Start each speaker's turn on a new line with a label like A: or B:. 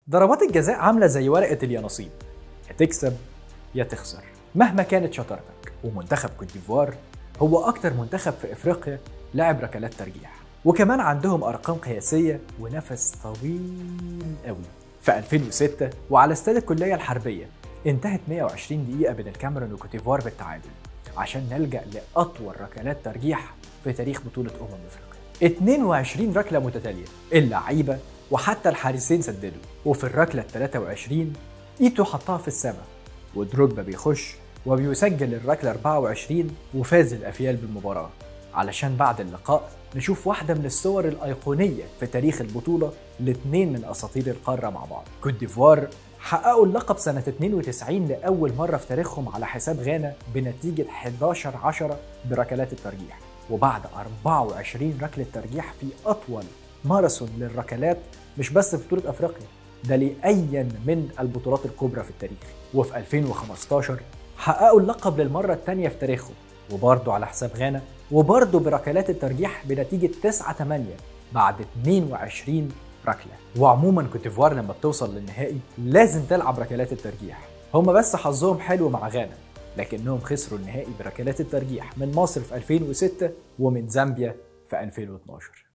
A: ضربات الجزاء عاملة زي ورقة اليانصيب يا تكسب يا تخسر مهما كانت شطارتك ومنتخب كوت ديفوار هو أكتر منتخب في إفريقيا لعب ركلات ترجيح وكمان عندهم أرقام قياسية ونفس طويل قوي في 2006 وعلى استاد الكلية الحربية انتهت 120 دقيقة بين الكاميرون وكوت ديفوار بالتعادل عشان نلجأ لأطول ركلات ترجيح في تاريخ بطولة أمم أفريقيا 22 ركلة متتالية اللعيبة وحتى الحارسين سددوا وفي الركلة ال 23 إيتو حطها في السماء ودروجبا بيخش وبيسجل الركلة 24 وفاز الأفيال بالمباراة علشان بعد اللقاء نشوف واحدة من الصور الأيقونية في تاريخ البطولة لاتنين من أساطير القارة مع بعض كوت ديفوار حققوا اللقب سنة 92 لأول مرة في تاريخهم على حساب غانا بنتيجة 11 10 بركلات الترجيح وبعد 24 ركلة ترجيح في أطول ماراثون للركلات مش بس في بطولة أفريقيا ده لأيا من البطولات الكبرى في التاريخ وفي 2015 حققوا اللقب للمرة الثانية في تاريخهم وبرضه على حساب غانا وبرضه بركلات الترجيح بنتيجة 9 8 بعد 22 ركلة وعموما كوت ديفوار لما بتوصل للنهائي لازم تلعب ركلات الترجيح هما بس حظهم حلو مع غانا لكنهم خسروا النهائي بركلات الترجيح من مصر في 2006 ومن زامبيا في 2012